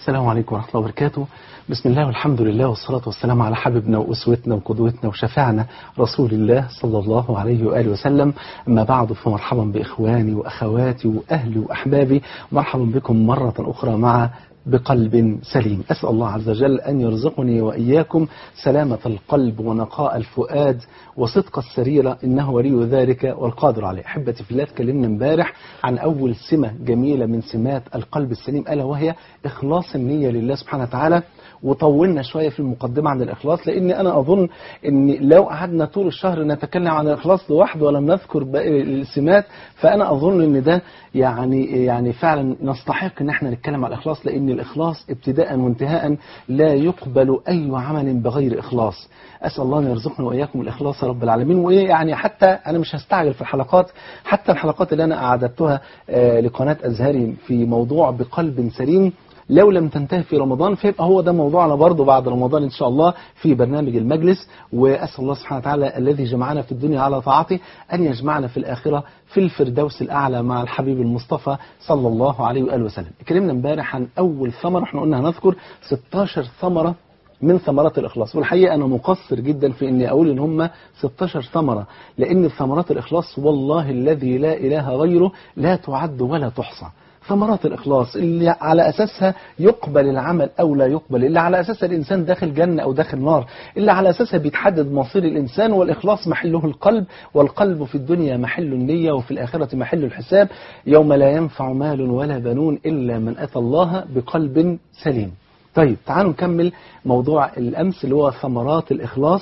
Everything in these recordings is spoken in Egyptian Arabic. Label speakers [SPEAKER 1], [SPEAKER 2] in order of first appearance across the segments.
[SPEAKER 1] السلام عليكم ورحمة الله وبركاته بسم الله والحمد لله والصلاة والسلام على حبيبنا وأسوتنا وقدوتنا وشفاعنا رسول الله صلى الله عليه وآله وسلم أما بعد فمرحبا بإخواني وأخواتي وأهلي وأحبابي مرحبا بكم مرة أخرى مع بقلب سليم أسأل الله عز وجل أن يرزقني وإياكم سلامة القلب ونقاء الفؤاد وصدق السريرة إنه ولي ذلك والقادر عليه أحبتي في الله تكلمنا امبارح عن أول سمة جميلة من سمات القلب السليم ألا وهي إخلاص النية لله سبحانه وتعالى وطولنا شوية في المقدمة عن الإخلاص لأن أنا أظن أن لو قعدنا طول الشهر نتكلم عن الإخلاص لوحده ولم نذكر باقي السمات فأنا أظن أن ده يعني يعني فعلا نستحق أن احنا نتكلم عن الإخلاص لأن الإخلاص ابتداء وانتهاء لا يقبل أي عمل بغير إخلاص أسأل الله أن يرزقنا وإياكم الإخلاص يا رب العالمين وإيه يعني حتى أنا مش هستعجل في الحلقات حتى الحلقات اللي أنا أعددتها آه لقناة أزهري في موضوع بقلب سليم لو لم تنتهي في رمضان فيبقى هو ده موضوعنا برضه بعد رمضان إن شاء الله في برنامج المجلس وأسأل الله سبحانه وتعالى الذي جمعنا في الدنيا على طاعته أن يجمعنا في الآخرة في الفردوس الأعلى مع الحبيب المصطفى صلى الله عليه وآله وسلم اتكلمنا امبارح عن أول ثمرة احنا قلنا هنذكر 16 ثمرة من ثمرات الإخلاص والحقيقة أنا مقصر جدا في أني أقول إن هم 16 ثمرة لأن ثمرات الإخلاص والله الذي لا إله غيره لا تعد ولا تحصى ثمرات الإخلاص اللي على أساسها يقبل العمل أو لا يقبل اللي على أساسها الإنسان داخل جنة أو داخل نار اللي على أساسها بيتحدد مصير الإنسان والإخلاص محله القلب والقلب في الدنيا محل النية وفي الآخرة محل الحساب يوم لا ينفع مال ولا بنون إلا من أتى الله بقلب سليم طيب تعالوا نكمل موضوع الأمس اللي هو ثمرات الإخلاص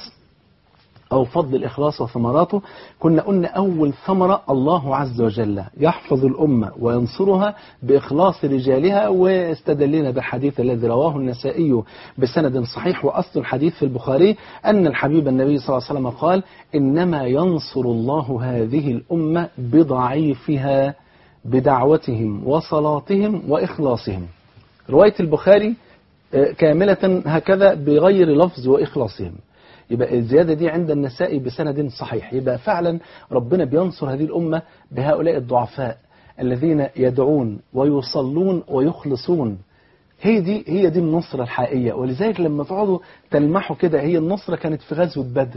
[SPEAKER 1] أو فضل الإخلاص وثمراته كنا قلنا أول ثمرة الله عز وجل يحفظ الأمة وينصرها بإخلاص رجالها واستدلنا بالحديث الذي رواه النسائي بسند صحيح وأصل الحديث في البخاري أن الحبيب النبي صلى الله عليه وسلم قال إنما ينصر الله هذه الأمة بضعيفها بدعوتهم وصلاتهم وإخلاصهم رواية البخاري كاملة هكذا بغير لفظ وإخلاصهم يبقى الزيادة دي عند النساء بسند صحيح يبقى فعلا ربنا بينصر هذه الأمة بهؤلاء الضعفاء الذين يدعون ويصلون ويخلصون هي دي هي دي النصرة الحقيقية ولذلك لما تقعدوا تلمحوا كده هي النصرة كانت في غزوة بدر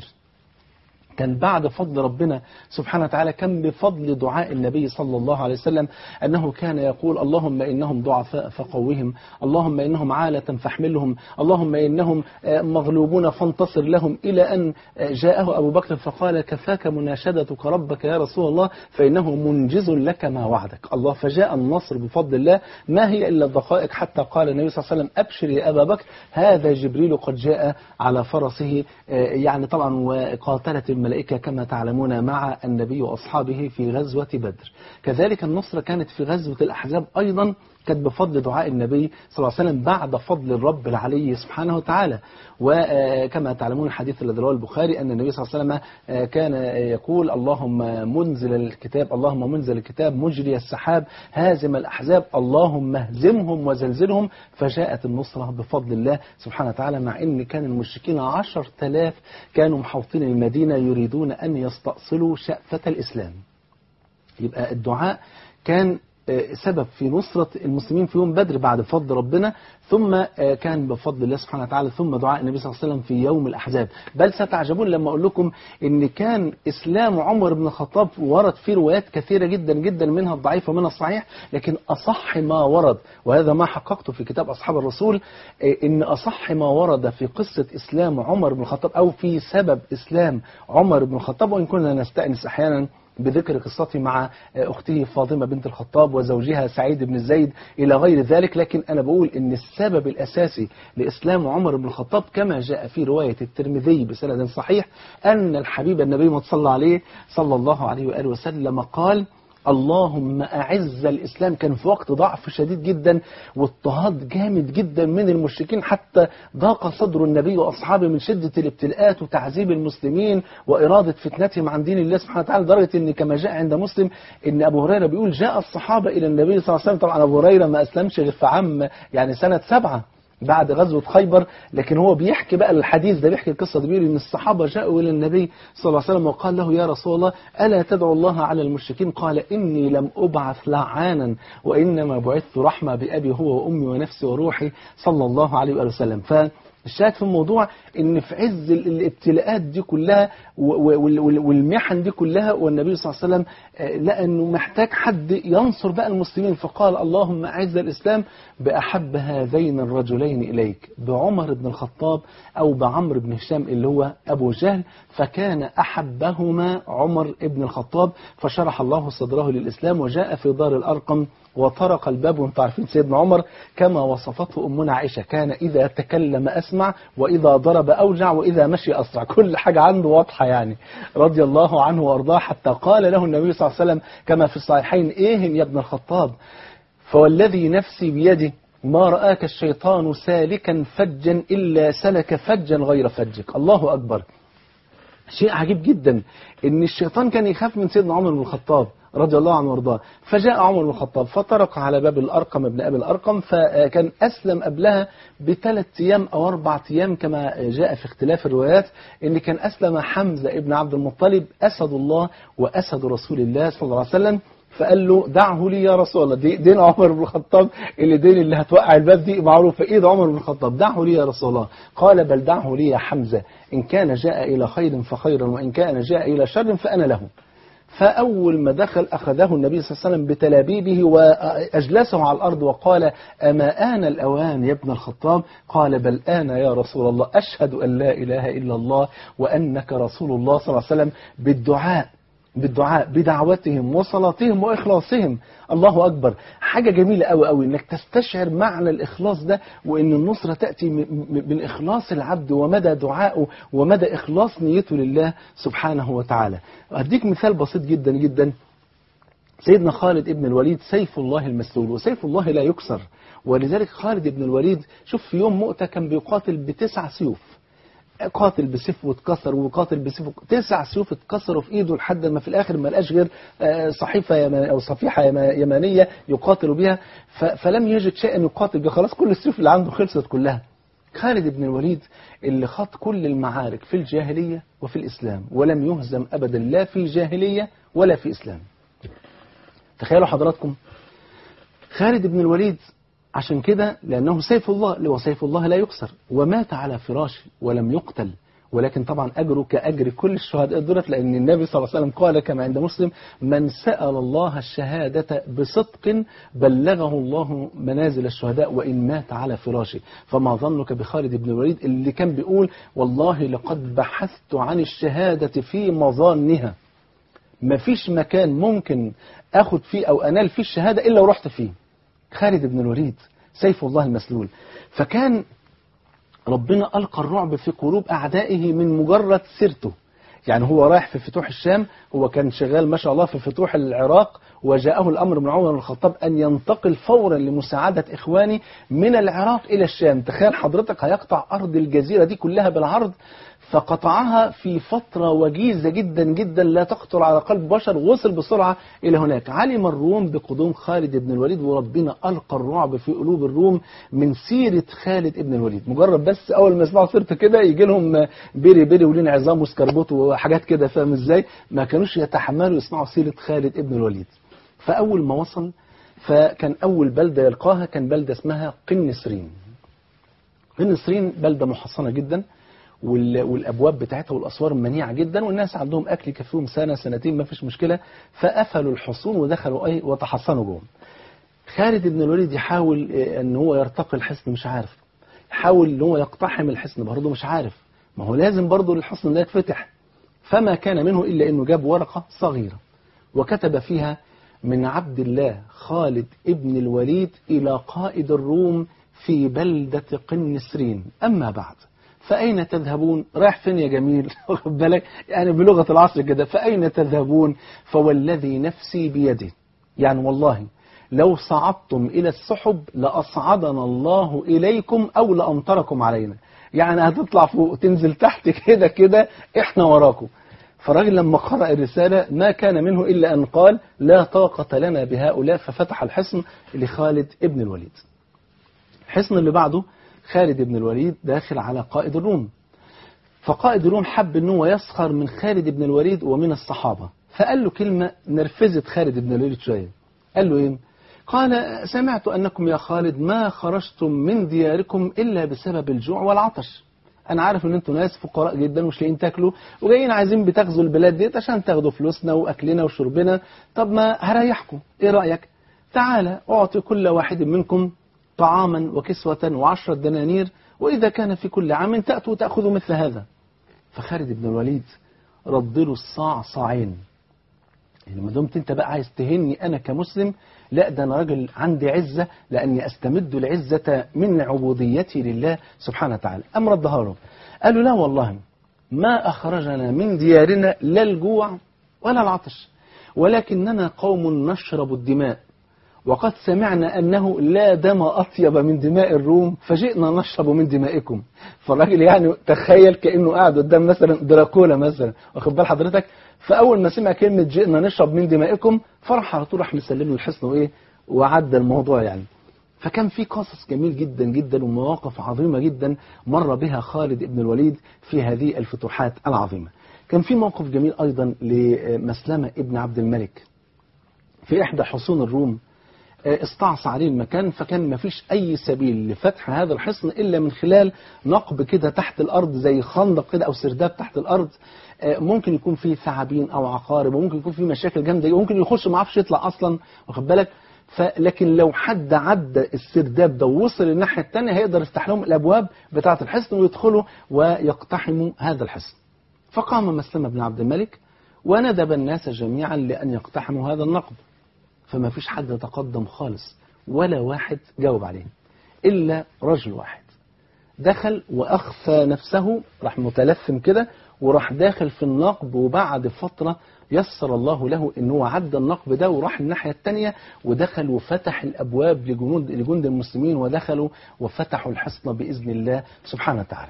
[SPEAKER 1] كان بعد فضل ربنا سبحانه وتعالى كان بفضل دعاء النبي صلى الله عليه وسلم أنه كان يقول اللهم إنهم ضعفاء فقوهم اللهم إنهم عالة فاحملهم اللهم إنهم مغلوبون فانتصر لهم إلى أن جاءه أبو بكر فقال كفاك مناشدتك ربك يا رسول الله فإنه منجز لك ما وعدك الله فجاء النصر بفضل الله ما هي إلا الدقائق حتى قال النبي صلى الله عليه وسلم أبشر يا أبا بكر هذا جبريل قد جاء على فرسه يعني طبعا وقاتلت الملائكة كما تعلمون مع النبي وأصحابه في غزوة بدر كذلك النصرة كانت في غزوة الأحزاب أيضا كانت بفضل دعاء النبي صلى الله عليه وسلم بعد فضل الرب العلي سبحانه وتعالى وكما تعلمون الحديث الذي رواه البخاري أن النبي صلى الله عليه وسلم كان يقول اللهم منزل الكتاب اللهم منزل الكتاب مجري السحاب هازم الأحزاب اللهم اهزمهم وزلزلهم فجاءت النصرة بفضل الله سبحانه وتعالى مع أن كان المشركين عشر تلاف كانوا محوطين المدينة يريدون أن يستأصلوا شأفة الإسلام يبقى الدعاء كان سبب في نصرة المسلمين في يوم بدر بعد فضل ربنا ثم كان بفضل الله سبحانه وتعالى ثم دعاء النبي صلى الله عليه وسلم في يوم الأحزاب بل ستعجبون لما أقول لكم إن كان إسلام عمر بن الخطاب ورد فيه روايات كثيرة جدا جدا منها الضعيف ومنها الصحيح لكن أصح ما ورد وهذا ما حققته في كتاب أصحاب الرسول إن أصح ما ورد في قصة إسلام عمر بن الخطاب أو في سبب إسلام عمر بن الخطاب وإن كنا نستأنس أحيانا بذكر قصتي مع أخته فاطمة بنت الخطاب وزوجها سعيد بن زيد إلى غير ذلك لكن أنا بقول أن السبب الأساسي لإسلام عمر بن الخطاب كما جاء في رواية الترمذي بسند صحيح أن الحبيب النبي ما صلى عليه صلى الله عليه وآله وسلم قال اللهم أعز الإسلام كان في وقت ضعف شديد جدا واضطهاد جامد جدا من المشركين حتى ضاق صدر النبي وأصحابه من شدة الابتلاءات وتعذيب المسلمين وإرادة فتنتهم عن دين الله سبحانه وتعالى لدرجة أن كما جاء عند مسلم أن أبو هريرة بيقول جاء الصحابة إلى النبي صلى الله عليه وسلم طبعا أبو هريرة ما أسلمش غير في عام يعني سنة سبعة بعد غزوة خيبر لكن هو بيحكي بقى الحديث ده بيحكي القصة دي بيقول إن الصحابة جاءوا إلى النبي صلى الله عليه وسلم وقال له يا رسول الله ألا تدعو الله على المشركين قال إني لم أبعث لعانا وإنما بعثت رحمة بأبي هو وأمي ونفسي وروحي صلى الله عليه وآله وسلم ف الشاهد في الموضوع ان في عز ال- الابتلاءات دي كلها و- و- وال- والمحن دي كلها والنبي صلى الله عليه وسلم آه، لقى انه محتاج حد ينصر بقى المسلمين فقال اللهم اعز الاسلام باحب هذين الرجلين اليك بعمر بن الخطاب او بعمرو بن هشام اللي هو ابو جهل فكان احبهما عمر بن الخطاب فشرح الله صدره للاسلام وجاء في دار الارقم وطرق الباب وانتم عارفين سيدنا عمر كما وصفته أمنا عائشة كان إذا تكلم أسمع وإذا ضرب أوجع وإذا مشي أسرع كل حاجة عنده واضحة يعني رضي الله عنه وأرضاه حتى قال له النبي صلى الله عليه وسلم كما في الصحيحين إيه يا ابن الخطاب فوالذي نفسي بيده ما رآك الشيطان سالكا فجا إلا سلك فجا غير فجك الله أكبر شيء عجيب جدا ان الشيطان كان يخاف من سيدنا عمر بن الخطاب رضي الله عنه وارضاه فجاء عمر بن الخطاب فطرق على باب الارقم ابن ابي الارقم فكان اسلم قبلها بثلاث ايام او اربع ايام كما جاء في اختلاف الروايات ان كان اسلم حمزه ابن عبد المطلب اسد الله واسد رسول الله صلى الله عليه وسلم فقال له دعه لي يا رسول الله دي دين عمر بن الخطاب اللي دين اللي هتوقع الباب دي معروفه ايد عمر بن الخطاب دعه لي يا رسول الله قال بل دعه لي يا حمزه ان كان جاء الى خير فخيرا وان كان جاء الى شر فانا له فأول ما دخل أخذه النبي صلى الله عليه وسلم بتلابيبه وأجلسه على الأرض وقال أما آن الأوان يا ابن الخطاب قال بل آن يا رسول الله أشهد أن لا إله إلا الله وأنك رسول الله صلى الله عليه وسلم بالدعاء بالدعاء بدعوتهم وصلاتهم وإخلاصهم الله أكبر حاجة جميلة أوي أوي إنك تستشعر معنى الإخلاص ده وإن النصرة تأتي من من إخلاص العبد ومدى دعائه ومدى إخلاص نيته لله سبحانه وتعالى أديك مثال بسيط جدا جدا سيدنا خالد ابن الوليد سيف الله المسلول وسيف الله لا يكسر ولذلك خالد ابن الوليد شوف في يوم مؤتة كان بيقاتل بتسع سيوف قاتل بسيف واتكسر وقاتل بسيف تسع سيوف اتكسروا في ايده لحد ما في الاخر ما لقاش غير آه، صحيفه يما- او صفيحه يما- يمانيه يقاتل بها ف- فلم يجد شيئا يقاتل به خلاص كل السيوف اللي عنده خلصت كلها خالد بن الوليد اللي خاض كل المعارك في الجاهليه وفي الاسلام ولم يهزم ابدا لا في جاهليه ولا في اسلام تخيلوا حضراتكم خالد بن الوليد عشان كده لأنه سيف الله وسيف الله لا يكسر ومات على فراشه ولم يقتل ولكن طبعا أجره كأجر كل الشهداء دولت لأن النبي صلى الله عليه وسلم قال كما عند مسلم من سأل الله الشهادة بصدق بلغه الله منازل الشهداء وإن مات على فراشه فما ظنك بخالد بن الوليد اللي كان بيقول والله لقد بحثت عن الشهادة في مظانها مفيش مكان ممكن اخد فيه او انال فيه الشهاده الا ورحت فيه خالد بن الوليد سيف الله المسلول فكان ربنا القى الرعب في قلوب اعدائه من مجرد سيرته يعني هو رايح في فتوح الشام هو كان شغال ما شاء الله في فتوح العراق وجاءه الامر من عمر بن الخطاب ان ينتقل فورا لمساعده اخواني من العراق الى الشام تخيل حضرتك هيقطع ارض الجزيره دي كلها بالعرض فقطعها في فترة وجيزة جدا جدا لا تخطر على قلب بشر وصل بسرعة إلى هناك علم الروم بقدوم خالد بن الوليد وربنا ألقى الرعب في قلوب الروم من سيرة خالد بن الوليد مجرد بس أول ما يسمعوا سيرته كده يجي لهم بيري بيري ولين عظام وسكربوت وحاجات كده فاهم إزاي ما كانوش يتحملوا يسمعوا سيرة خالد بن الوليد فأول ما وصل فكان أول بلدة يلقاها كان بلدة اسمها قنسرين قنسرين بلدة محصنة جدا وال- والابواب بتاعتها والاسوار منيعه جدا والناس عندهم اكل يكفيهم سنه سنتين ما فيش مشكله فقفلوا الحصون ودخلوا اي وتحصنوا جوه. خالد بن الوليد يحاول آه، ان هو يرتقي الحصن مش عارف. يحاول ان هو يقتحم الحصن برضه مش عارف. ما هو لازم برضه الحصن ده يتفتح. فما كان منه الا انه جاب ورقه صغيره وكتب فيها من عبد الله خالد ابن الوليد الى قائد الروم في بلده قنسرين اما بعد فأين تذهبون رايح فين يا جميل واخد بالك يعني بلغة العصر كده فأين تذهبون فوالذي نفسي بيده يعني والله لو صعدتم إلى السحب لأصعدنا الله إليكم أو لأمطركم علينا يعني هتطلع فوق تنزل تحت كده كده إحنا وراكم فالراجل لما قرأ الرسالة ما كان منه إلا أن قال لا طاقة لنا بهؤلاء ففتح الحصن لخالد ابن الوليد الحصن اللي بعده خالد بن الوليد داخل على قائد الروم فقائد الروم حب ان هو يسخر من خالد بن الوليد ومن الصحابة فقال له كلمة نرفزت خالد بن الوليد شوية قال له ايه قال سمعت أنكم يا خالد ما خرجتم من دياركم إلا بسبب الجوع والعطش أنا عارف إن أنتوا ناس فقراء جدا ومش لاقيين تاكلوا وجايين عايزين بتغزوا البلاد ديت عشان تاخدوا فلوسنا وأكلنا وشربنا طب ما هريحكم إيه رأيك تعالى أعطي كل واحد منكم طعاما وكسوة وعشرة دنانير وإذا كان في كل عام تأتوا تأخذوا مثل هذا فخالد بن الوليد رد له الصاع صاعين يعني ما دمت انت بقى عايز تهني انا كمسلم لا ده انا راجل عندي عزه لاني استمد العزه من عبوديتي لله سبحانه وتعالى ام ردها له قال له لا والله ما اخرجنا من ديارنا لا الجوع ولا العطش ولكننا قوم نشرب الدماء وقد سمعنا أنه لا دم أطيب من دماء الروم فجئنا نشرب من دمائكم فالراجل يعني تخيل كأنه قاعد قدام مثلا دراكولا مثلا واخد بال حضرتك فأول ما سمع كلمة جئنا نشرب من دمائكم فرح على طول راح مسلم له الحصن وإيه وعدى الموضوع يعني فكان في قصص جميل جدا جدا ومواقف عظيمة جدا مر بها خالد بن الوليد في هذه الفتوحات العظيمة كان في موقف جميل أيضا لمسلمة ابن عبد الملك في إحدى حصون الروم استعصى عليه المكان فكان ما فيش أي سبيل لفتح هذا الحصن إلا من خلال نقب كده تحت الأرض زي خندق كده أو سرداب تحت الأرض ممكن يكون فيه ثعابين أو عقارب وممكن يكون فيه مشاكل جامدة وممكن يخش ما عرفش يطلع أصلا واخد بالك فلكن لو حد عدى السرداب ده ووصل الناحية الثانية هيقدر يفتح لهم الأبواب بتاعة الحصن ويدخلوا ويقتحموا هذا الحصن فقام مسلمة بن عبد الملك وندب الناس جميعا لأن يقتحموا هذا النقب فما فيش حد تقدم خالص ولا واحد جاوب عليه إلا رجل واحد دخل وأخفى نفسه راح متلثم كده وراح داخل في النقب وبعد فترة يسر الله له ان هو عدى النقب ده وراح الناحية التانية ودخل وفتح الأبواب لجنود, لجند المسلمين ودخلوا وفتحوا الحصن بإذن الله سبحانه وتعالى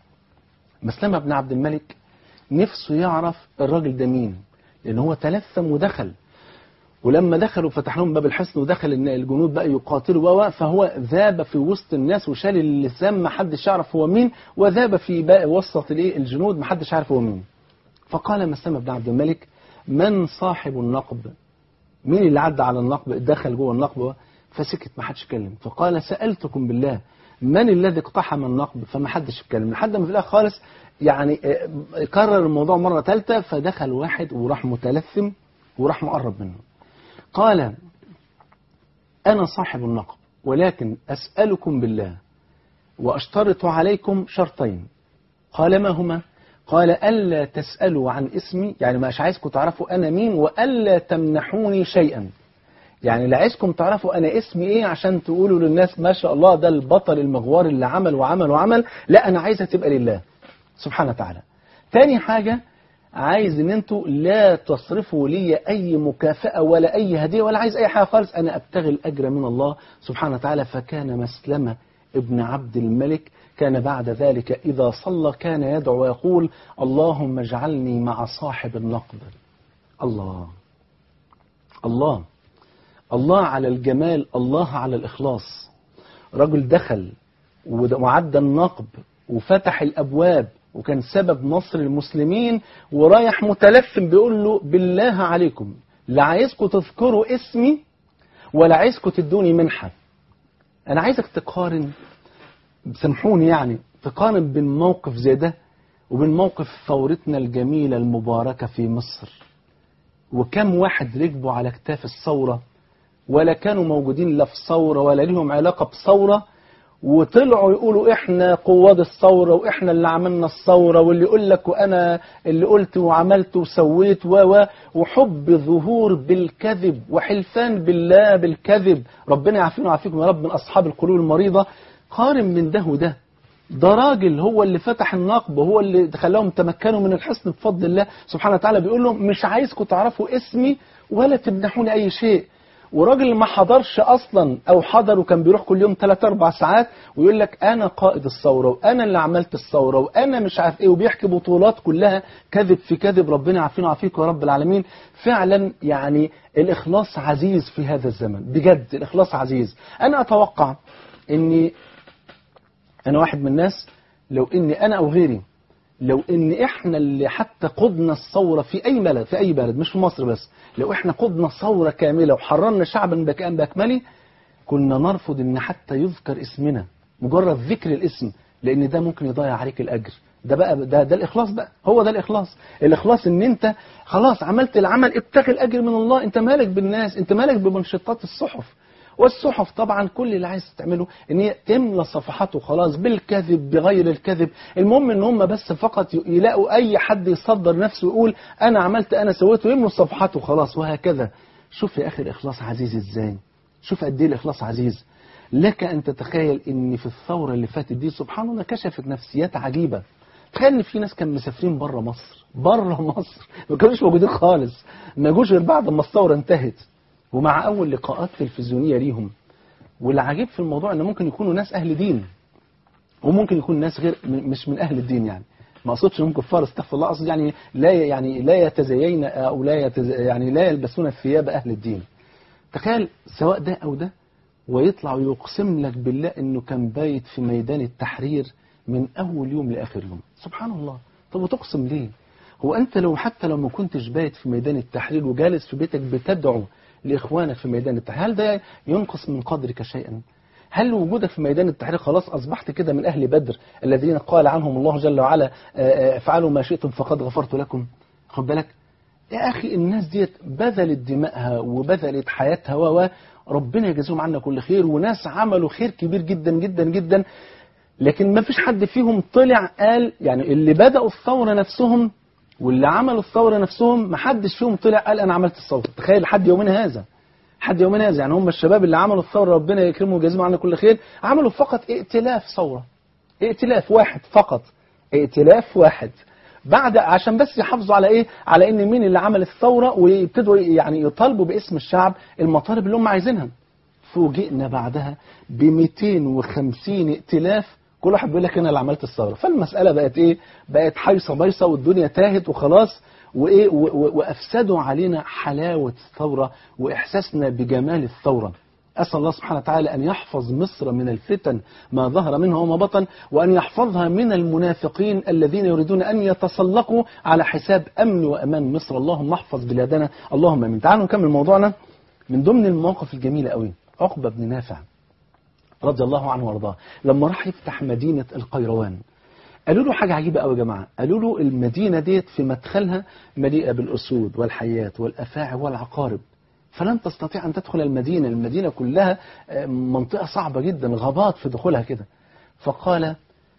[SPEAKER 1] مسلمة بن عبد الملك نفسه يعرف الراجل ده مين لأن هو تلثم ودخل ولما دخلوا فتح لهم باب الحصن ودخل الجنود بقى يقاتلوا فهو ذاب في وسط الناس وشال اللسان ما حدش يعرف هو مين وذاب في بقى وسط الايه الجنود ما حدش عارف هو مين فقال مسلمة بن عبد الملك من صاحب النقب مين اللي عدى على النقب دخل جوه النقب فسكت ما حدش اتكلم فقال سألتكم بالله من الذي اقتحم النقب فما حدش اتكلم لحد ما في الاخر خالص يعني كرر الموضوع مرة ثالثة فدخل واحد وراح متلثم وراح مقرب منه قال أنا صاحب النقب ولكن أسألكم بالله وأشترط عليكم شرطين قال ما هما قال ألا تسألوا عن اسمي يعني مش عايزكم تعرفوا أنا مين وألا تمنحوني شيئا يعني لا عايزكم تعرفوا أنا اسمي إيه عشان تقولوا للناس ما شاء الله ده البطل المغوار اللي عمل وعمل وعمل لا أنا عايزها تبقى لله سبحانه وتعالى تاني حاجة عايز ان انتوا لا تصرفوا لي اي مكافأة ولا اي هدية ولا عايز اي حاجة خالص انا ابتغي الاجر من الله سبحانه وتعالى فكان مسلمة ابن عبد الملك كان بعد ذلك اذا صلى كان يدعو ويقول اللهم اجعلني مع صاحب النقب الله الله الله على الجمال الله على الاخلاص رجل دخل وعدى النقب وفتح الابواب وكان سبب نصر المسلمين ورايح متلفم بيقول له بالله عليكم لا عايزكم تذكروا اسمي ولا عايزكم تدوني منحة أنا عايزك تقارن سامحوني يعني تقارن بين موقف زي ده وبين موقف ثورتنا الجميلة المباركة في مصر وكم واحد ركبوا على كتاف الثورة ولا كانوا موجودين لا في ثورة ولا لهم علاقة بثورة وطلعوا يقولوا احنا قواد الثورة واحنا اللي عملنا الثورة واللي يقول لك وانا اللي قلت وعملت وسويت و وحب ظهور بالكذب وحلفان بالله بالكذب ربنا يعافينا ويعافيكم يا رب من اصحاب القلوب المريضة قارن من ده وده ده راجل هو اللي فتح النقب وهو اللي خلاهم تمكنوا من الحصن بفضل الله سبحانه وتعالى بيقول لهم مش عايزكم تعرفوا اسمي ولا تمنحوني اي شيء وراجل ما حضرش اصلا او حضر وكان بيروح كل يوم 3 4 ساعات ويقول لك انا قائد الثوره وانا اللي عملت الثوره وانا مش عارف ايه وبيحكي بطولات كلها كذب في كذب ربنا يعافينا ويعافيكم يا رب العالمين فعلا يعني الاخلاص عزيز في هذا الزمن بجد الاخلاص عزيز انا اتوقع ان أنا واحد من الناس لو إني أنا أو غيري لو إن إحنا اللي حتى قدنا الثورة في أي بلد في أي بلد مش في مصر بس لو إحنا قدنا ثورة كاملة وحررنا شعبا بكأن بأكمله كنا نرفض إن حتى يذكر اسمنا مجرد ذكر الاسم لأن ده ممكن يضيع عليك الأجر ده بقى ده, ده الإخلاص بقى هو ده الإخلاص الإخلاص إن أنت خلاص عملت العمل ابتغي الأجر من الله أنت مالك بالناس أنت مالك بمنشطات الصحف والصحف طبعا كل اللي عايز تعمله ان هي تملى صفحاته خلاص بالكذب بغير الكذب المهم ان هم بس فقط يلاقوا اي حد يصدر نفسه ويقول انا عملت انا سويت ويملوا صفحاته خلاص وهكذا شوف يا اخي الاخلاص عزيز ازاي شوف قد ايه الاخلاص عزيز لك ان تتخيل ان في الثوره اللي فاتت دي سبحان الله كشفت نفسيات عجيبه تخيل ان في ناس كانوا مسافرين بره مصر بره مصر ما كانوش موجودين خالص ما جوش غير بعد ما الثوره انتهت ومع أول لقاءات تلفزيونية ليهم والعجيب في الموضوع أن ممكن يكونوا ناس أهل دين وممكن يكون ناس غير مش من أهل الدين يعني ما أقصدش هم كفار استغفر الله أقصد يعني لا يعني لا يتزين أو لا يتز يعني لا يلبسون ثياب أهل الدين تخيل سواء ده أو ده ويطلع ويقسم لك بالله أنه كان بايت في ميدان التحرير من أول يوم لآخر يوم سبحان الله طب وتقسم ليه هو أنت لو حتى لو ما كنتش بايت في ميدان التحرير وجالس في بيتك بتدعو لإخوانك في ميدان التحرير هل ده ينقص من قدرك شيئا هل وجودك في ميدان التحرير خلاص أصبحت كده من أهل بدر الذين قال عنهم الله جل وعلا افعلوا ما شئتم فقد غفرت لكم خد بالك يا أخي الناس ديت بذلت دماءها وبذلت حياتها و ربنا يجازيهم عنا كل خير وناس عملوا خير كبير جدا جدا جدا لكن ما فيش حد فيهم طلع قال يعني اللي بدأوا الثورة نفسهم واللي عملوا الثورة نفسهم ما حدش فيهم طلع قال أنا عملت الثورة تخيل لحد يومنا هذا حد يومنا هذا يعني هم الشباب اللي عملوا الثورة ربنا يكرمهم ويجازيهم عنا كل خير عملوا فقط ائتلاف ثورة ائتلاف واحد فقط ائتلاف واحد بعد عشان بس يحافظوا على ايه على ان مين اللي عمل الثورة ويبتدوا يعني يطالبوا باسم الشعب المطالب اللي هم عايزينها فوجئنا بعدها ب 250 ائتلاف كل واحد بيقول لك انا اللي عملت الثوره فالمساله بقت ايه بقت حيصه بيصه والدنيا تاهت وخلاص وايه وافسدوا علينا حلاوه الثوره واحساسنا بجمال الثوره أسأل الله سبحانه وتعالى أن يحفظ مصر من الفتن ما ظهر منها وما بطن وأن يحفظها من المنافقين الذين يريدون أن يتسلقوا على حساب أمن وأمان مصر اللهم احفظ بلادنا اللهم أمين تعالوا نكمل موضوعنا من ضمن المواقف الجميلة قوي عقبة بن نافع رضي الله عنه وارضاه لما راح يفتح مدينة القيروان قالوا له حاجة عجيبة قوي يا جماعة قالوا له المدينة ديت في مدخلها مليئة بالأسود والحيات والأفاعي والعقارب فلن تستطيع أن تدخل المدينة المدينة كلها منطقة صعبة جدا غابات في دخولها كده فقال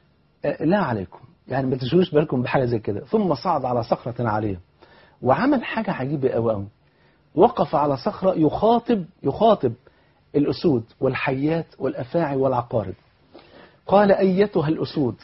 [SPEAKER 1] لا عليكم يعني ما تشغلوش بالكم بحاجة زي كده ثم صعد على صخرة عالية وعمل حاجة عجيبة قوي قوي وقف على صخرة يخاطب يخاطب الأسود والحيات والأفاعي والعقارب قال أيتها الأسود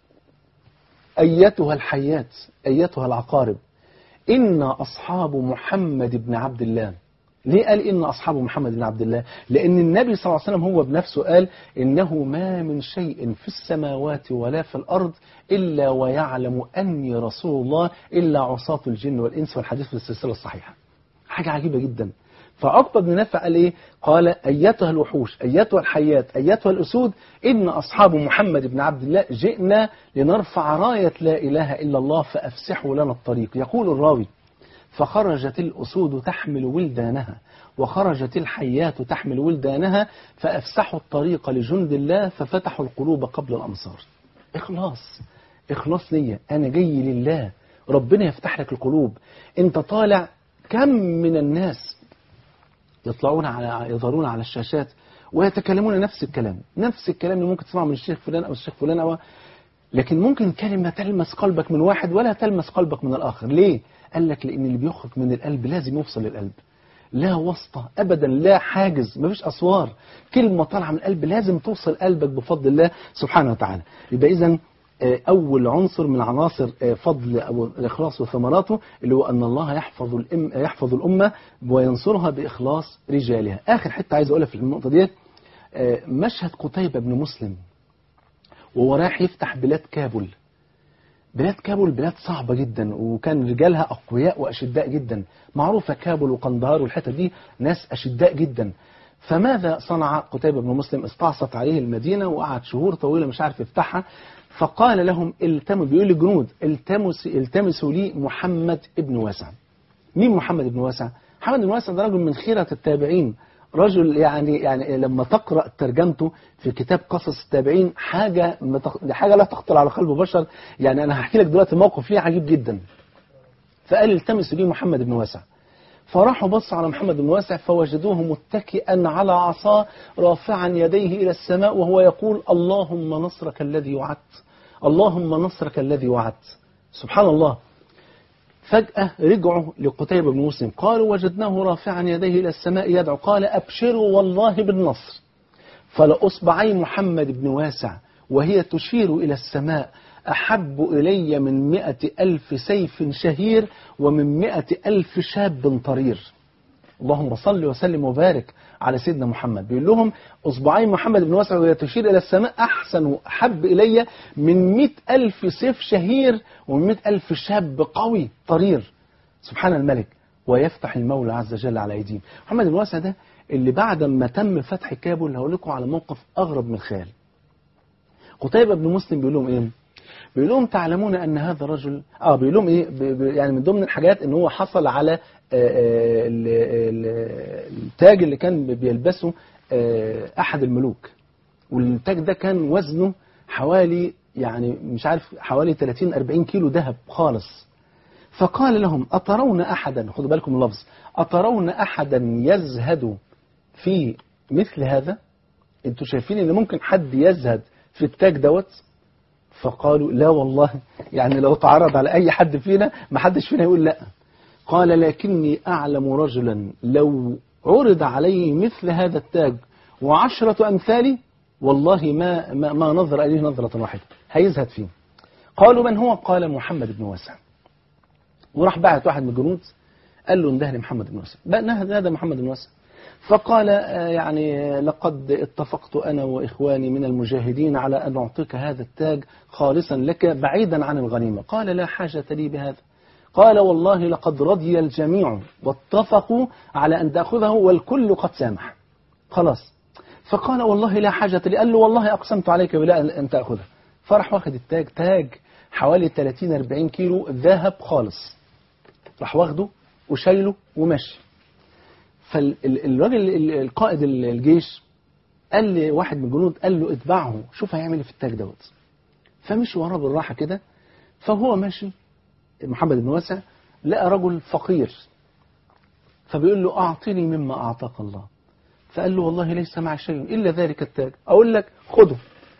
[SPEAKER 1] أيتها الحيات أيتها العقارب إن أصحاب محمد بن عبد الله ليه قال إن أصحاب محمد بن عبد الله لأن النبي صلى الله عليه وسلم هو بنفسه قال إنه ما من شيء في السماوات ولا في الأرض إلا ويعلم أني رسول الله إلا عصاة الجن والإنس والحديث في السلسلة الصحيحة حاجة عجيبة جدا فعقبة بن نافع قال إيه؟ قال أيتها الوحوش أيتها الحيات أيتها الأسود إن أصحاب محمد بن عبد الله جئنا لنرفع راية لا إله إلا الله فأفسحوا لنا الطريق يقول الراوي فخرجت الأسود تحمل ولدانها وخرجت الحيات تحمل ولدانها فأفسحوا الطريق لجند الله ففتحوا القلوب قبل الأمصار إخلاص إخلاص ليا أنا جاي لله ربنا يفتح لك القلوب أنت طالع كم من الناس يطلعون على يظهرون على الشاشات ويتكلمون نفس الكلام نفس الكلام اللي ممكن تسمعه من الشيخ فلان أو الشيخ فلان أو لكن ممكن كلمة تلمس قلبك من واحد ولا تلمس قلبك من الآخر ليه؟ قال لك لأن اللي بيخرج من القلب لازم يوصل للقلب لا واسطة أبدا لا حاجز مفيش أسوار كلمة طالعة من القلب لازم توصل قلبك بفضل الله سبحانه وتعالى يبقى إذا أول عنصر من عناصر فضل أو الإخلاص وثمراته اللي هو أن الله يحفظ الأم يحفظ الأمة وينصرها بإخلاص رجالها آخر حتة عايز أقولها في النقطة ديت مشهد قتيبة بن مسلم وهو رايح يفتح بلاد كابول بلاد كابول بلاد صعبة جدا وكان رجالها أقوياء وأشداء جدا معروفة كابول وقندهار والحتة دي ناس أشداء جدا فماذا صنع قتيبة بن مسلم استعصت عليه المدينة وقعد شهور طويلة مش عارف يفتحها فقال لهم التموا بيقول للجنود التمس التمسوا لي محمد ابن واسع مين محمد بن واسع محمد بن واسع ده رجل من خيرة التابعين رجل يعني يعني لما تقرأ ترجمته في كتاب قصص التابعين حاجة ما تخ... حاجة لا تخطر على قلب بشر يعني أنا هحكي لك دلوقتي موقف ليه عجيب جدا فقال التمسوا لي محمد بن واسع فراحوا بصوا على محمد بن واسع فوجدوه متكئا على عصاه رافعا يديه إلى السماء وهو يقول اللهم نصرك الذي وعدت اللهم نصرك الذي وعدت سبحان الله فجأة رجعوا لقتيبة بن مسلم قالوا وجدناه رافعا يديه إلى السماء يدعو قال أبشروا والله بالنصر فلأصبعي محمد بن واسع وهي تشير إلى السماء أحب إلي من مئة ألف سيف شهير ومن مئة ألف شاب طرير اللهم صل وسلم وبارك على سيدنا محمد بيقول لهم أصبعي محمد بن واسع وهي تشير إلى السماء أحسن وأحب إلي من مئة ألف سيف شهير ومن مئة ألف شاب قوي طرير سبحان الملك ويفتح المولى عز وجل على أيديهم محمد بن واسع ده اللي بعد ما تم فتح كابول هقول لكم على موقف أغرب من الخيال قتيبة بن مسلم بيقول لهم إيه بيقول لهم تعلمون أن هذا الرجل آه بيقول لهم إيه ب- ب- يعني من ضمن الحاجات إن هو حصل على آه، آه، ال- ال- التاج اللي كان بيلبسه آه، أحد الملوك والتاج ده كان وزنه حوالي يعني مش عارف حوالي 30 40 كيلو ذهب خالص فقال لهم أترون أحدا خدوا بالكم من اللفظ أترون أحدا يزهد في مثل هذا انتوا شايفين ان ممكن حد يزهد في التاج دوت فقالوا لا والله يعني لو تعرض على أي حد فينا ما حدش فينا يقول لا قال لكني أعلم رجلا لو عرض عليه مثل هذا التاج وعشرة أمثالي والله ما, ما, ما نظر إليه نظرة واحدة هيزهد فيه قالوا من هو قال محمد بن واسع وراح بعت واحد من الجنود قال له انده لي محمد بن واسع بقى نهد هذا محمد بن واسع فقال آه، يعني لقد اتفقت أنا وإخواني من المجاهدين على أن أعطيك هذا التاج خالصا لك بعيدا عن الغنيمة قال لا حاجة لي بهذا قال والله لقد رضي الجميع واتفقوا على أن تأخذه والكل قد سامح خلاص فقال والله لا حاجة لي قال له والله أقسمت عليك بلا أن تأخذه فراح واخد التاج تاج حوالي 30-40 كيلو ذهب خالص راح واخده وشايله ومشي فالراجل القائد الجيش قال لواحد من الجنود قال له اتبعه شوف هيعمل ايه في التاج دوت فمشي وراه بالراحه كده فهو ماشي محمد بن واسع لقى رجل فقير فبيقول له اعطني مما اعطاك الله فقال له والله ليس معي شيء الا ذلك التاج اقول لك خده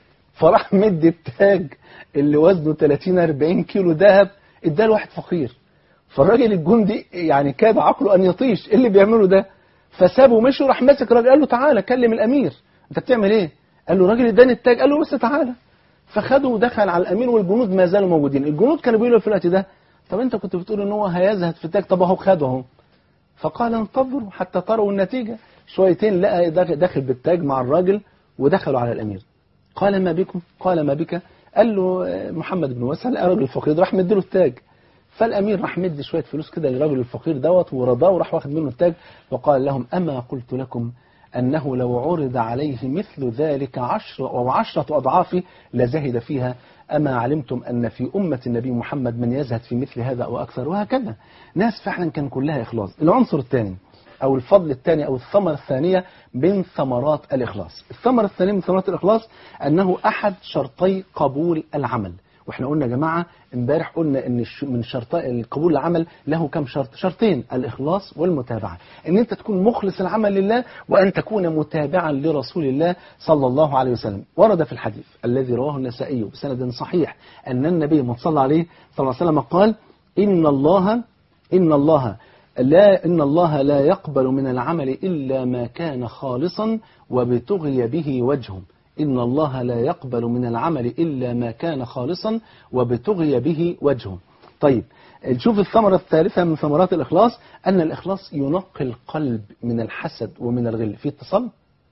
[SPEAKER 1] فراح مد التاج اللي وزنه 30 40 كيلو ذهب اداه لواحد فقير فالراجل الجندي يعني كاد عقله ان يطيش ايه اللي بيعمله ده فسابه ومشي وراح ماسك الراجل قال له تعالى كلم الامير انت بتعمل ايه قال له الراجل اداني التاج قال له بس تعالى فخده ودخل على الامير والجنود ما زالوا موجودين الجنود كانوا بيقولوا في الوقت ده طب انت كنت بتقول ان هو هيزهد في التاج طب اهو خده اهو فقال انتظروا حتى تروا النتيجة شويتين لقى داخل بالتاج مع الراجل ودخلوا على الامير قال ما بكم قال ما بك قال له محمد بن واسع لقى راجل فقير راح مديله التاج فالأمير راح مد شوية فلوس كده للرجل الفقير دوت ورضاه وراح واخد منه التاج وقال لهم أما قلت لكم أنه لو عرض عليه مثل ذلك عشر أو عشرة أضعاف لزهد فيها أما علمتم أن في أمة النبي محمد من يزهد في مثل هذا أو أكثر وهكذا ناس فعلا كان كلها إخلاص العنصر الثاني أو الفضل الثاني أو الثمرة الثانية من ثمرات الإخلاص الثمرة الثانية من ثمرات الإخلاص أنه أحد شرطي قبول العمل واحنا قلنا يا جماعة امبارح قلنا ان من شرط القبول العمل له كم شرط شرطين الاخلاص والمتابعة ان انت تكون مخلص العمل لله وان تكون متابعا لرسول الله صلى الله عليه وسلم ورد في الحديث الذي رواه النسائي بسند صحيح ان النبي من صلى عليه صلى الله عليه وسلم قال ان الله ان الله لا إن الله لا يقبل من العمل إلا ما كان خالصا وبتغي به وجهه إن الله لا يقبل من العمل إلا ما كان خالصا وبتغي به وجهه طيب نشوف الثمرة الثالثة من ثمرات الإخلاص أن الإخلاص ينقي القلب من الحسد ومن الغل في اتصال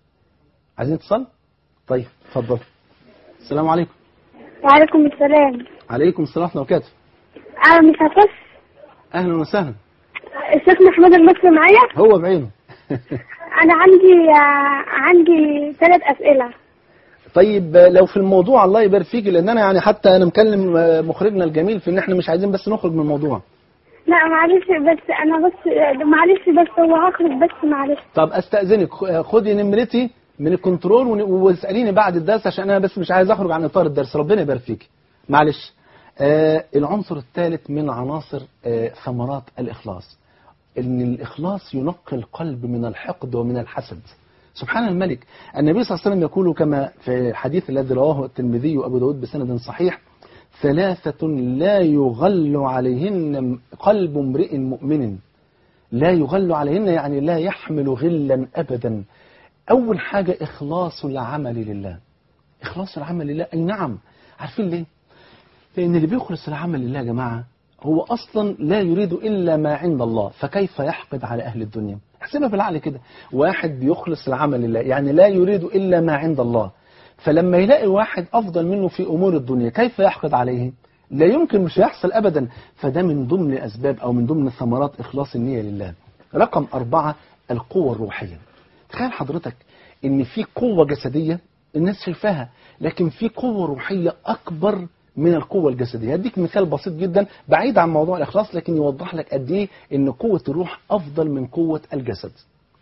[SPEAKER 1] عايزين اتصال طيب اتفضل السلام عليكم
[SPEAKER 2] وعليكم السلام
[SPEAKER 1] عليكم السلام ورحمة الله وبركاته
[SPEAKER 2] أنا مش هخش
[SPEAKER 1] أهلا وسهلا
[SPEAKER 2] الشيخ محمود المصري معايا
[SPEAKER 1] هو بعينه
[SPEAKER 2] انا عندي آه، عندي ثلاث اسئله
[SPEAKER 1] طيب آه، لو في الموضوع الله يبارك فيك لان انا يعني حتى انا مكلم آه، مخرجنا الجميل في ان احنا مش عايزين بس نخرج من الموضوع
[SPEAKER 2] لا معلش بس انا بس معلش بس هو هخرج بس معلش
[SPEAKER 1] طب استاذنك خ- خدي نمرتي من الكنترول ون- واساليني بعد الدرس عشان انا بس مش عايز اخرج عن اطار الدرس ربنا يبارك فيك معلش آه العنصر الثالث من عناصر آه ثمرات الاخلاص ان الاخلاص ينقي القلب من الحقد ومن الحسد سبحان الملك النبي صلى الله عليه وسلم يقول كما في الحديث الذي رواه الترمذي وابو داود بسند صحيح ثلاثة لا يغل عليهن قلب امرئ مؤمن لا يغل عليهن يعني لا يحمل غلا أبدا أول حاجة إخلاص العمل لله إخلاص العمل لله أي نعم عارفين ليه لأن اللي بيخلص العمل لله يا جماعة هو أصلا لا يريد إلا ما عند الله فكيف يحقد على أهل الدنيا احسبها بالعقل كده واحد بيخلص العمل لله يعني لا يريد إلا ما عند الله فلما يلاقي واحد أفضل منه في أمور الدنيا كيف يحقد عليه لا يمكن مش هيحصل أبدا فده من ضمن أسباب أو من ضمن ثمرات إخلاص النية لله رقم أربعة القوة الروحية تخيل حضرتك إن في قوة جسدية الناس شايفاها لكن في قوة روحية أكبر من القوة الجسدية هديك مثال بسيط جدا بعيد عن موضوع الإخلاص لكن يوضح لك قد إيه إن قوة الروح أفضل من قوة الجسد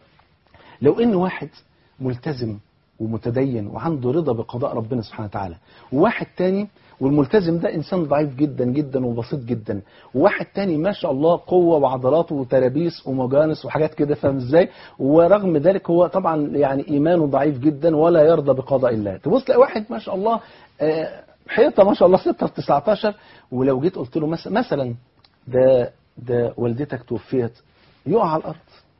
[SPEAKER 1] لو إن واحد ملتزم ومتدين وعنده رضا بقضاء ربنا سبحانه وتعالى وواحد تاني والملتزم ده إنسان ضعيف جدا جدا وبسيط جدا وواحد تاني ما شاء الله قوة وعضلات وترابيس ومجانس وحاجات كده فاهم ازاي ورغم ذلك هو طبعا يعني إيمانه ضعيف جدا ولا يرضى بقضاء الله تبص تلاقي واحد ما شاء الله آه، حيطة ما شاء الله 6 في 19 ولو جيت قلت له مس- مثلا ده ده والدتك توفيت يقع على الأرض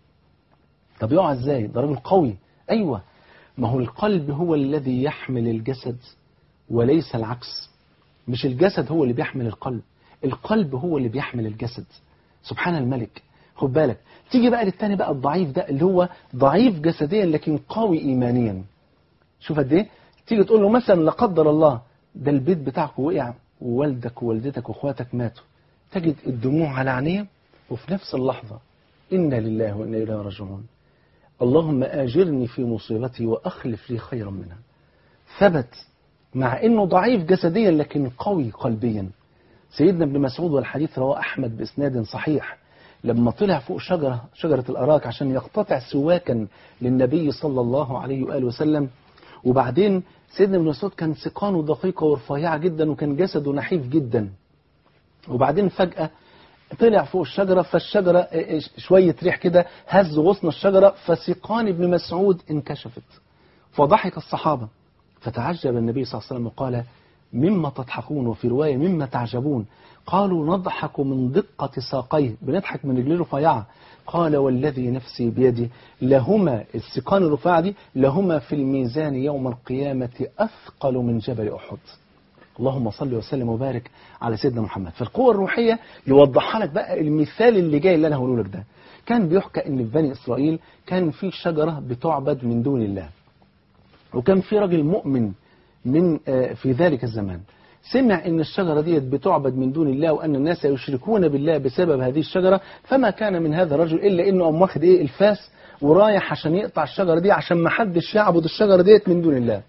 [SPEAKER 1] طب يقع ازاي ده راجل قوي ايوه ما هو القلب هو الذي يحمل الجسد وليس العكس مش الجسد هو اللي بيحمل القلب القلب هو اللي بيحمل الجسد سبحان الملك خد بالك تيجي بقى للتاني بقى الضعيف ده اللي هو ضعيف جسديا لكن قوي ايمانيا شوف قد ايه تيجي تقول له مثلا لا قدر الله ده البيت بتاعك وقع ووالدك ووالدتك واخواتك ماتوا تجد الدموع على عينيه وفي نفس اللحظة إنا لله وإنا إليه راجعون اللهم آجرني في مصيبتي وأخلف لي خيرا منها ثبت مع أنه ضعيف جسديا لكن قوي قلبيا سيدنا ابن مسعود والحديث رواه أحمد بإسناد صحيح لما طلع فوق شجرة شجرة الأراك عشان يقتطع سواكا للنبي صلى الله عليه وآله وسلم وبعدين سيدنا ابن مسعود كان سقانه دقيقة ورفيعة جدا وكان جسده نحيف جدا وبعدين فجأة طلع فوق الشجرة فالشجرة شوية ريح كده هز غصن الشجرة فسقان ابن مسعود انكشفت فضحك الصحابة فتعجب النبي صلى الله عليه وسلم وقال مما تضحكون وفي رواية مما تعجبون قالوا نضحك من دقة ساقيه بنضحك من رجليه رفيعة قال والذي نفسي بيدي لهما السقان الرفيعة دي لهما في الميزان يوم القيامة أثقل من جبل أحد اللهم صل وسلم وبارك على سيدنا محمد فالقوة الروحية يوضحها لك بقى المثال اللي جاي اللي أنا هقوله لك ده كان بيحكى ان في بني إسرائيل كان في شجرة بتعبد من دون الله وكان في راجل مؤمن من آه، في ذلك الزمان سمع ان الشجرة ديت بتعبد من دون الله وان الناس يشركون بالله بسبب هذه الشجرة فما كان من هذا الرجل الا انه قام واخد ايه الفاس ورايح عشان يقطع الشجرة دي عشان ما حدش يعبد الشجرة ديت من دون الله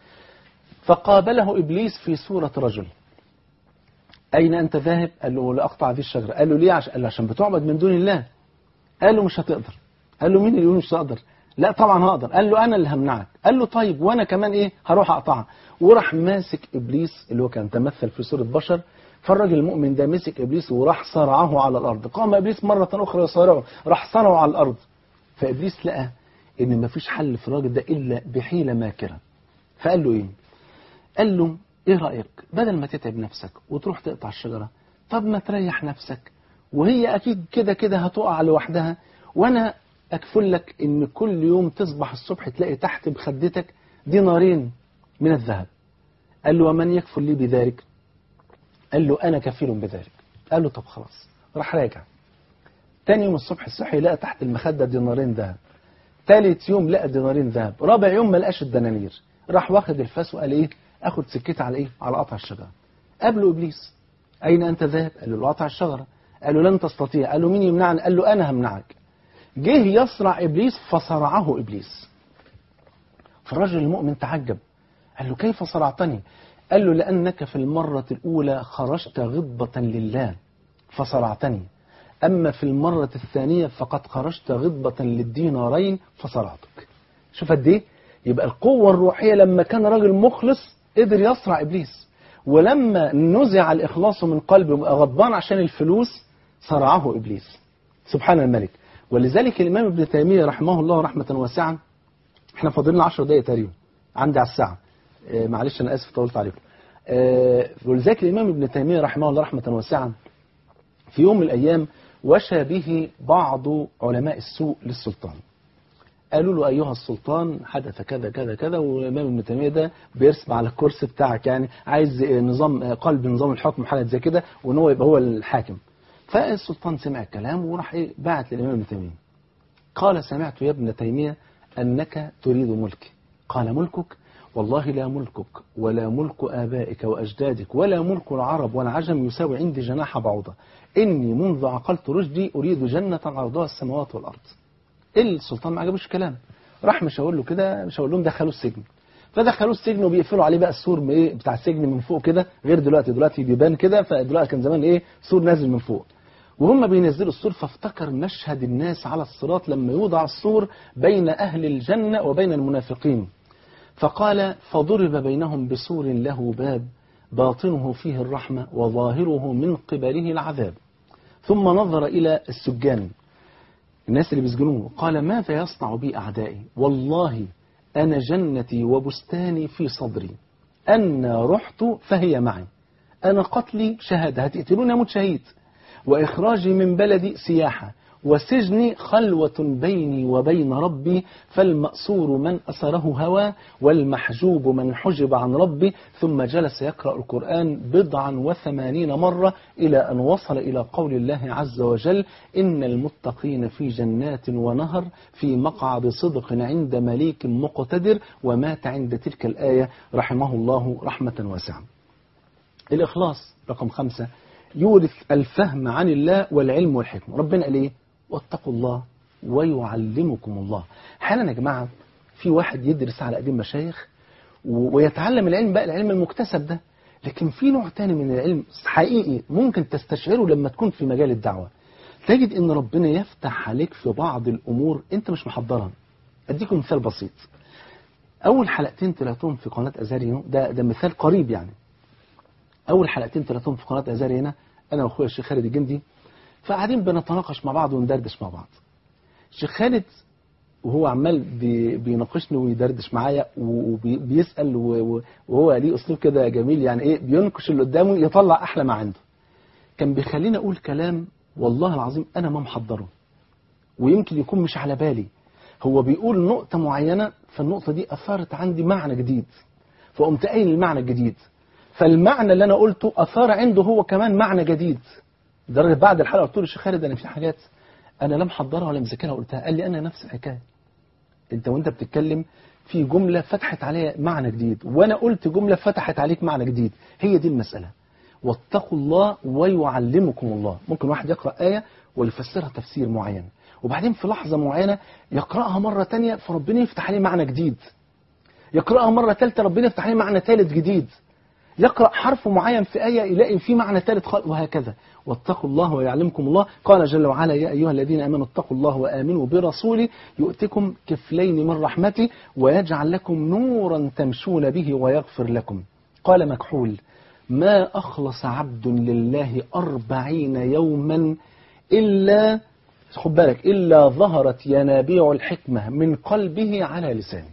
[SPEAKER 1] فقابله إبليس في صورة رجل أين أنت ذاهب؟ قال له لأقطع هذه الشجرة قال له ليه؟ عشان, قال له عشان بتعبد من دون الله قال له مش هتقدر قال له مين اللي يقول مش هقدر؟ لا طبعا هقدر قال له أنا اللي همنعك قال له طيب وأنا كمان إيه هروح أقطعها وراح ماسك إبليس اللي هو كان تمثل في صورة بشر فالراجل المؤمن ده مسك إبليس وراح صرعه على الأرض قام إبليس مرة أخرى يصارعه راح صرعه على الأرض فإبليس لقى إن مفيش حل في الراجل ده إلا بحيلة ماكرة فقال له إيه؟ قال له ايه رأيك بدل ما تتعب نفسك وتروح تقطع الشجرة طب ما تريح نفسك وهي اكيد كده كده هتقع لوحدها وانا اكفل لك ان كل يوم تصبح الصبح تلاقي تحت بخدتك دينارين من الذهب قال له ومن يكفل لي بذلك قال له انا كفيل بذلك قال له طب خلاص راح راجع تاني يوم الصبح الصحي لقى تحت المخدة دينارين ذهب ثالث يوم لقى دينارين ذهب رابع يوم ما لقاش الدنانير راح واخد الفاس وقال ايه اخد سكتي على ايه على قطع الشجره قابله ابليس اين انت ذاهب قال له قطع الشجره قال له لن تستطيع قال له مين يمنعني قال له انا همنعك جه يصرع إبليس فصرعه إبليس فالرجل المؤمن تعجب قال له كيف صرعتني قال له لأنك في المرة الأولى خرجت غضبة لله فصرعتني أما في المرة الثانية فقد خرجت غضبة للدينارين فصرعتك شوف قد ايه يبقى القوة الروحية لما كان راجل مخلص قدر يصرع إبليس ولما نزع الإخلاص من قلبه وبقى غضبان عشان الفلوس صرعه إبليس سبحان الملك ولذلك الإمام ابن تيمية رحمه الله رحمة واسعة احنا فاضلنا 10 دقايق تقريبا عندي على الساعة آه معلش أنا آسف طولت عليكم آه ولذلك الإمام ابن تيمية رحمه الله رحمة واسعة في يوم من الأيام وشى به بعض علماء السوء للسلطان قالوا له أيها السلطان حدث كذا كذا كذا والإمام ابن تيمية ده بيرسم على الكرسي بتاعك يعني عايز نظام قلب نظام الحكم حاجة زي كده وإن هو يبقى هو الحاكم فالسلطان سمع الكلام وراح إيه بعت للإمام ابن تيمية قال سمعت يا ابن تيمية أنك تريد ملكي قال ملكك والله لا ملكك ولا ملك آبائك وأجدادك ولا ملك العرب والعجم يساوي عندي جناح بعوضة إني منذ عقلت رشدي أريد جنة عرضها السماوات والأرض السلطان ما عجبوش الكلام راح مشاور له كده مشاور لهم دخلوه السجن فدخلوه السجن وبيقفلوا عليه بقى السور ايه بتاع السجن من فوق كده غير دلوقتي دلوقتي بيبان كده فدلوقتي كان زمان ايه سور نازل من فوق وهم بينزلوا السور فافتكر مشهد الناس على الصراط لما يوضع السور بين أهل الجنة وبين المنافقين فقال فضرب بينهم بسور له باب باطنه فيه الرحمة وظاهره من قبله العذاب ثم نظر إلى السجان الناس اللي بيسجنوه قال ماذا يصنع بي أعدائي والله أنا جنتي وبستاني في صدري أنا رحت فهي معي أنا قتلي شهادة هتقتلوني أموت شهيد وإخراجي من بلدي سياحة وسجني خلوة بيني وبين ربي فالمأسور من أسره هوى والمحجوب من حجب عن ربي ثم جلس يقرأ القرآن بضعا وثمانين مرة إلى أن وصل إلى قول الله عز وجل إن المتقين في جنات ونهر في مقعد صدق عند مليك مقتدر ومات عند تلك الآية رحمه الله رحمة واسعة الإخلاص رقم خمسة يورث الفهم عن الله والعلم والحكمة ربنا قال ايه واتقوا الله ويعلمكم الله احيانا يا جماعة في واحد يدرس على قديم مشايخ ويتعلم العلم بقى العلم المكتسب ده لكن في نوع تاني من العلم حقيقي ممكن تستشعره لما تكون في مجال الدعوة تجد ان ربنا يفتح عليك في بعض الامور انت مش محضرها اديكم مثال بسيط اول حلقتين طلعتهم في قناة ازاريو ده ده مثال قريب يعني اول حلقتين طلعتهم في قناه ازاري هنا انا واخويا الشيخ خالد الجندي فقاعدين بنتناقش مع بعض وندردش مع بعض الشيخ خالد وهو عمال بي بيناقشني ويدردش معايا وبيسال وهو ليه اسلوب كده جميل يعني ايه بينكش اللي قدامه يطلع احلى ما عنده كان بيخليني اقول كلام والله العظيم انا ما محضره ويمكن يكون مش على بالي هو بيقول نقطه معينه فالنقطه دي اثارت عندي معنى جديد فقمت قايل المعنى الجديد فالمعنى اللي انا قلته اثار عنده هو كمان معنى جديد لدرجه بعد الحلقه قلت له الشيخ خالد انا في حاجات انا لا محضرها ولا مذاكرها قلتها قال لي انا نفس الحكايه انت وانت بتتكلم في جمله فتحت عليها معنى جديد وانا قلت جمله فتحت عليك معنى جديد هي دي المساله واتقوا الله ويعلمكم الله ممكن واحد يقرا ايه ويفسرها تفسير معين وبعدين في لحظه معينه يقراها مره تانية فربنا يفتح عليه معنى جديد يقراها مره ثالثه ربنا يفتح عليه معنى ثالث جديد يقرأ حرف معين في آية يلاقي في معنى ثالث خالص وهكذا واتقوا الله ويعلمكم الله قال جل وعلا يا أيها الذين آمنوا اتقوا الله وآمنوا برسوله يؤتكم كفلين من رحمته ويجعل لكم نورا تمشون به ويغفر لكم قال مكحول ما أخلص عبد لله أربعين يوما إلا خد بالك إلا ظهرت ينابيع الحكمة من قلبه على لسانه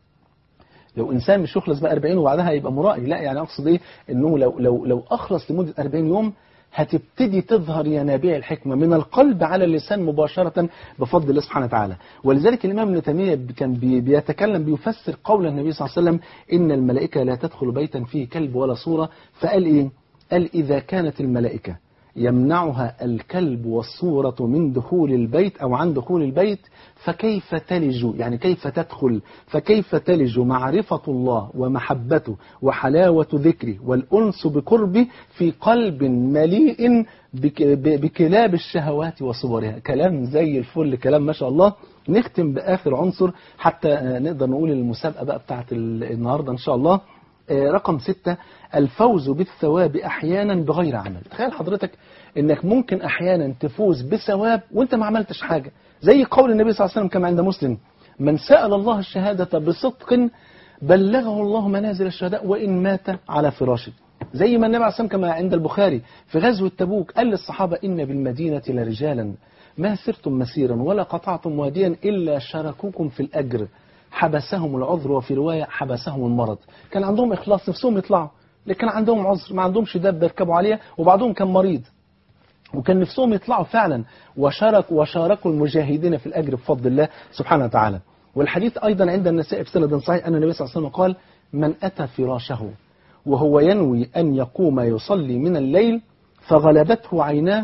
[SPEAKER 1] لو انسان مش يخلص بقى 40 وبعدها يبقى مرائي لا يعني اقصد ايه انه لو لو لو اخلص لمده 40 يوم هتبتدي تظهر ينابيع الحكمه من القلب على اللسان مباشره بفضل الله سبحانه وتعالى ولذلك الامام ابن تيميه كان بيتكلم بيفسر قول النبي صلى الله عليه وسلم ان الملائكه لا تدخل بيتا فيه كلب ولا صوره فقال ايه قال اذا كانت الملائكه يمنعها الكلب والصورة من دخول البيت أو عن دخول البيت فكيف تلج يعني كيف تدخل فكيف تلج معرفة الله ومحبته وحلاوة ذكره والأنس بقربه في قلب مليء بك- ب- بكلاب الشهوات وصورها كلام زي الفل كلام ما شاء الله نختم بآخر عنصر حتى آه، نقدر نقول المسابقة بقى بتاعت ال- النهاردة إن شاء الله آه، رقم ستة الفوز بالثواب أحيانا بغير عمل تخيل حضرتك انك ممكن احيانا تفوز بثواب وانت ما عملتش حاجة زي قول النبي صلى الله عليه وسلم كما عند مسلم من سأل الله الشهادة بصدق بلغه الله منازل الشهداء وإن مات على فراشه زي ما النبي عليه الصلاة والسلام كما عند البخاري في غزوة تبوك قال للصحابة إن بالمدينة لرجالا ما سرتم مسيرا ولا قطعتم واديا إلا شاركوكم في الأجر حبسهم العذر وفي رواية حبسهم المرض كان عندهم إخلاص نفسهم يطلعوا لكن عندهم عذر ما عندهمش دابة يركبوا عليها وبعضهم كان مريض وكان نفسهم يطلعوا فعلا وشاركوا وشاركوا المجاهدين في الأجر بفضل الله سبحانه وتعالى والحديث أيضا عند النساء بسند صحيح أن النبي صلى الله عليه وسلم قال من أتى فراشه وهو ينوي أن يقوم يصلي من الليل فغلبته عيناه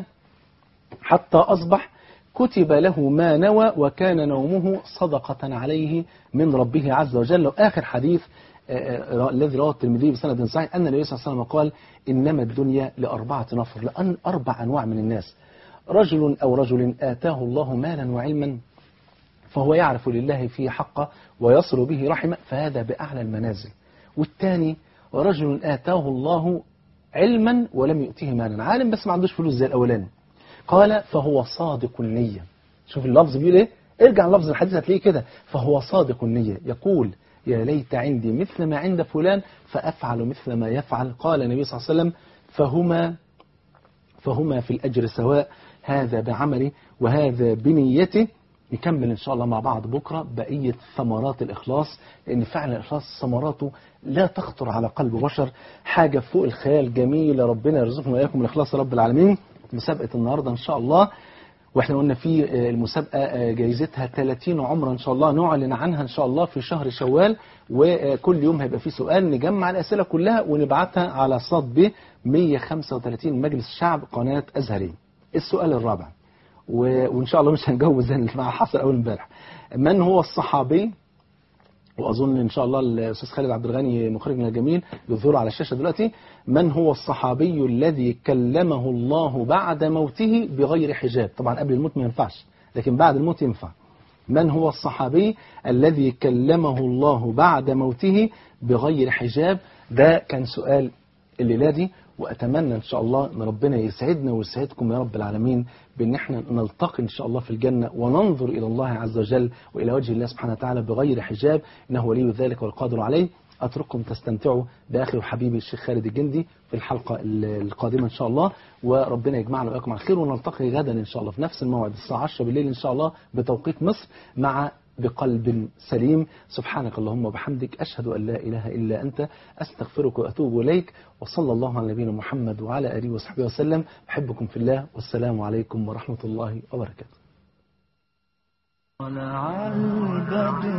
[SPEAKER 1] حتى أصبح كتب له ما نوى وكان نومه صدقة عليه من ربه عز وجل وآخر حديث آه، آه، الذي رواه الترمذي بسند صحيح أن النبي صلى الله عليه وسلم قال إنما الدنيا لأربعة نفر لأن أربع أنواع من الناس رجل أو رجل آتاه الله مالا وعلما فهو يعرف لله فيه حقه ويصل به رحمه فهذا بأعلى المنازل والثاني رجل آتاه الله علما ولم يؤته مالا عالم بس ما عندوش فلوس زي الأولاني قال فهو صادق النية شوف اللفظ بيقول ايه ارجع لفظ الحديث هتلاقيه كده فهو صادق النية يقول يا ليت عندي مثل ما عند فلان فأفعل مثل ما يفعل قال النبي صلى الله عليه وسلم فهما فهما في الأجر سواء هذا بعمله وهذا بنيته نكمل إن شاء الله مع بعض بكرة بقية ثمرات الإخلاص لأن فعلا الإخلاص ثمراته لا تخطر على قلب بشر حاجة فوق الخيال جميلة ربنا يرزقنا وإياكم الإخلاص يا رب العالمين مسابقة النهاردة إن شاء الله واحنا قلنا في آه، المسابقة آه، جايزتها 30 عمرة ان شاء الله نعلن عنها ان شاء الله في شهر شوال وكل يوم هيبقى في سؤال نجمع الأسئلة كلها ونبعتها على صاد ب 135 مجلس الشعب قناة أزهرية السؤال الرابع و- وان شاء الله مش هنجاوب زي اللي حصل اول امبارح من هو الصحابي واظن ان شاء الله الاستاذ خالد عبد الغني مخرجنا الجميل يظهره على الشاشه دلوقتي من هو الصحابي الذي كلمه الله بعد موته بغير حجاب طبعا قبل الموت ما ينفعش لكن بعد الموت ينفع من هو الصحابي الذي كلمه الله بعد موته بغير حجاب ده كان سؤال الليلة دي وأتمنى إن شاء الله أن ربنا يسعدنا ويسعدكم يا رب العالمين بأن احنا نلتقي إن شاء الله في الجنة وننظر إلى الله عز وجل وإلى وجه الله سبحانه وتعالى بغير حجاب إنه ولي ذلك والقادر عليه أترككم تستمتعوا بأخي وحبيبي الشيخ خالد الجندي في الحلقة القادمة إن شاء الله وربنا يجمعنا وإياكم على خير ونلتقي غدا إن شاء الله في نفس الموعد الساعة 10 بالليل إن شاء الله بتوقيت مصر مع بقلب سليم سبحانك اللهم وبحمدك أشهد أن لا إله إلا أنت أستغفرك وأتوب إليك وصلى الله على نبينا محمد وعلى آله وصحبه وسلم أحبكم في الله والسلام عليكم ورحمة الله وبركاته
[SPEAKER 3] طلع البدر